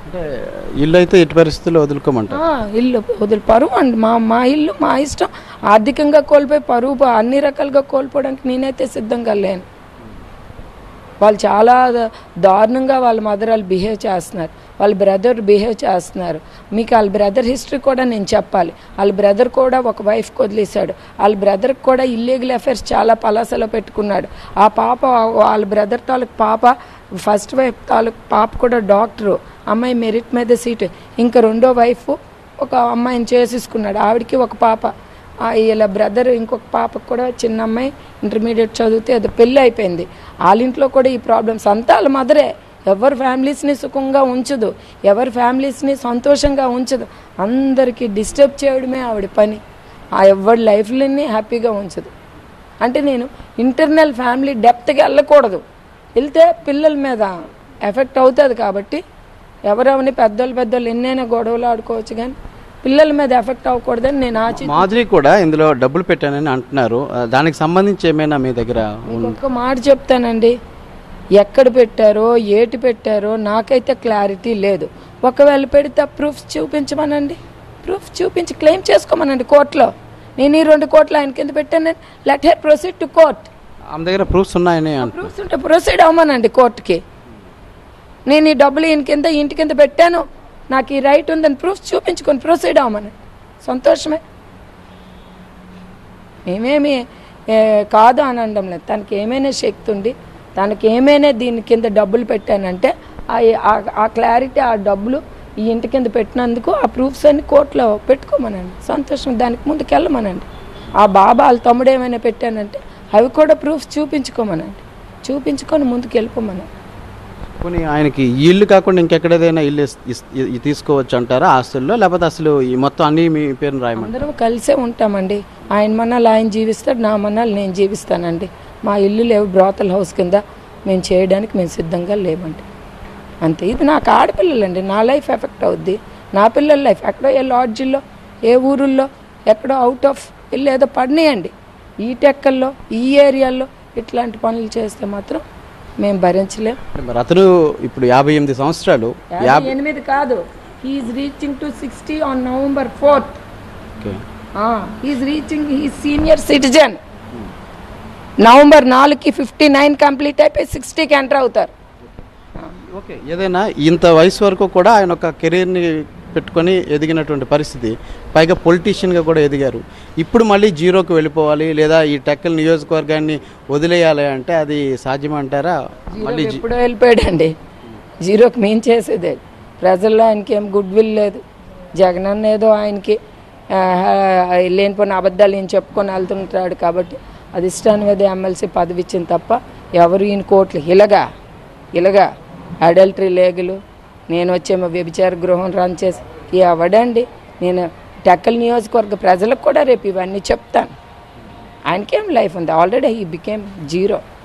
అంటే ఇల్లు అయితే ఎట్టి పరిస్థితుల్లో వదులుకోమంటారు ఆ, ఇల్లు వదిలి పరువు అండి మా మా ఇల్లు మా ఇష్టం ఆర్థికంగా కోల్పోయి పరువు ప- అన్ని రకాలుగా కోల్పోవడానికి నేనైతే సిద్ధంగా లేను వాళ్ళు చాలా ద- దారుణంగా వాళ్ళ మదర్ వాళ్ళు బిహేవ్ చేస్తున్నారు వాళ్ళ బ్రదర్ బిహేవ్ చేస్తున్నారు మీకు వాళ్ళ బ్రదర్ హిస్టరీ కూడా నేను చెప్పాలి వాళ్ళ బ్రదర్ కూడా ఒక వైఫ్కి వదిలేశాడు వాళ్ళ బ్రదర్కి కూడా ఇల్లీగల్ అఫైర్స్ చాలా పలాసలో పెట్టుకున్నాడు ఆ పాప వాళ్ళ బ్రదర్ తాలూకు పాప ఫస్ట్ వైఫ్ తాలూకు పాప కూడా డాక్టరు అమ్మాయి మెరిట్ మీద సీటు ఇంకా రెండో వైఫ్ ఒక అమ్మాయిని చేసేసుకున్నాడు ఆవిడకి ఒక పాప ఆ వీళ్ళ బ్రదర్ ఇంకొక పాపకు కూడా చిన్న అమ్మాయి ఇంటర్మీడియట్ చదివితే అది పెళ్ళి అయిపోయింది వాళ్ళ ఇంట్లో కూడా ఈ ప్రాబ్లమ్స్ అంతా వాళ్ళ మదరే ఎవరి ఫ్యామిలీస్ని సుఖంగా ఉంచదు ఎవరి ఫ్యామిలీస్ని సంతోషంగా ఉంచదు అందరికీ డిస్టర్బ్ చేయడమే ఆవిడ పని ఆ ఎవరి లైఫ్లని హ్యాపీగా ఉంచదు అంటే నేను ఇంటర్నల్ ఫ్యామిలీ డెప్త్గా వెళ్ళకూడదు వెళ్తే పిల్లల మీద ఎఫెక్ట్ అవుతుంది కాబట్టి ఎవరెవరిని పెద్దోళ్ళు పెద్దోళ్ళు ఎన్నైనా గొడవలు ఆడుకోవచ్చు కానీ పిల్లల మీద ఎఫెక్ట్ అవ్వకూడదని నేను ఆచి మాధురి కూడా ఇందులో డబ్బులు పెట్టానని అంటున్నారు ఆ, దానికి సంబంధించి ఏమైనా మీ దగ్గర మీకు ఒక్క మాట చెప్తానండి ఎక్కడ పెట్టారో ఏటి పెట్టారో నాకైతే క్లారిటీ లేదు ఒకవేళ పెడితే ప్రూఫ్స్ చూపించమనండి ప్రూఫ్ చూపించి క్లెయిమ్ చేసుకోమనండి కోర్టులో నేను ఈ రెండు కోట్లు ఆయన కింద పెట్టాను let her proceed to court ఆమె దగ్గర ప్రూఫ్స్ ఉన్నాయని అంటున్నారు ప్రూఫ్స్ ఉంటే ప్రొసీడ్ అవ్వమనండి కోర్టుకి నేను ఈ డబ్బులు ఈయన కింద ఇంటి కింద పెట్టాను నాకు ఈ రైట్ ఉందని ప్రూఫ్ చూపించుకొని ప్రొసీడ్ అవ్వమని సంతోషమే మేమేమి ఏ, కాదు అని అనడం లేదు తనకి ఏమైనా శక్తి ఉండి తనకి ఏమైనా దీని కింద డబ్బులు పెట్టానంటే ఆ- ఆ- ఆ క్లారిటీ ఆ డబ్బులు ఈ ఇంటి కింద పెట్టినందుకు ఆ ప్రూఫ్స్ అన్ని కోర్టులో పెట్టుకోమనండి సంతోషం దానికి ముందుకు వెళ్ళమనండి ఆ బాబా వాళ్ళ తమ్ముడు ఏమైనా పెట్టానంటే అవి కూడా ప్రూఫ్స్ చూపించుకోమనండి చూపించుకొని ముందుకు వెళ్ళిపోమనండి పోనీ ఆయనకి ఈ ఇల్లు కాకుండా ఇంకెక్కడేదైనా ఇల్లు ఇస్- ఇస్- ఇ- తీసుకోవచ్చు అంటారా ఆస్తుల్లో లేకపోతే అసలు ఈ మొత్తం అన్ని మీ పేరును రాయమంటారు అందరం కలిసే ఉంటామండి ఆయన మన్నాలు ఆయన జీవిస్తాడు నా మన్నాలు నేను జీవిస్తానండి మా ఇల్లు లేవు బ్రోతల్ హౌస్ కింద మేము చేయడానికి మేము సిద్ధంగా లేమండి అంతే ఇది నాకు ఆడపిల్లలండి నా లైఫ్ ఎఫెక్ట్ అవుద్ది నా పిల్లల లైఫ్ ఎక్కడో ఏ లాడ్జిల్లో ఏ ఊరుల్లో ఎక్కడో అవుట్ ఆఫ్ ఇల్లు ఏదో పడినాయండి ఈ టెక్కల్లో ఈ ఏరియాల్లో ఇట్లాంటి పనులు చేస్తే మాత్రం మేము భరించలేం మరి అతను ఇప్పుడు యాభై ఎనిమిది సంవత్సరాలు యాభై ఎనిమిది కాదు he is reaching to sixty on November fourth okay is reaching ఈ సీనియర్ సిటిజన్ నవంబర్ నాలుగుకి ఫిఫ్టీ నైన్ కంప్లీట్ అయిపోయి సిక్స్టీకి ఎంటర్ అవుతారు ఓకే ఏదైనా ఇంత వయసు వరకు కూడా ఆయన ఒక కెరీర్ని పెట్టుకొని ఎదిగినటువంటి పరిస్థితి పైగా పొలిటీషియన్గా కూడా ఎదిగారు ఇప్పుడు మళ్ళీ జీరోకి వెళ్ళిపోవాలి లేదా ఈ టెక్కల్ నియోజకవర్గాన్ని వదిలేయాలి అంటే అది సాధ్యమంటారా మళ్ళీ జీరోకి ఎప్పుడో వెళ్ళిపోయాడండి జీరోకి మేము చేసేదే ప్రజల్లో ఆయనకి ఏం గుడ్ విల్ లేదు జగన్ అన్న ఏదో ఆయనకి ఆ, లేనిపోయిన అబద్ధాలు ఈయన చెప్పుకొని వెళ్తుంటాడు కాబట్టి అది ఇష్టాన్ని మీద ఎమ్మెల్సీ పదవి ఇచ్చింది తప్ప ఎవరు ఈయన కోట్లు ఇలాగా ఇలాగా అడల్టరీ లేగులు నేను వచ్చేమో వ్యభిచార గృహం రన్ చేసి ఎవడండి నేను టెక్కల్ నియోజకవర్గ ప్రజలకు కూడా రేపు ఇవన్నీ చెప్తాను ఆయనకేం లైఫ్ ఉంది ఆల్రెడీ ఈ బికేమ్ జీరో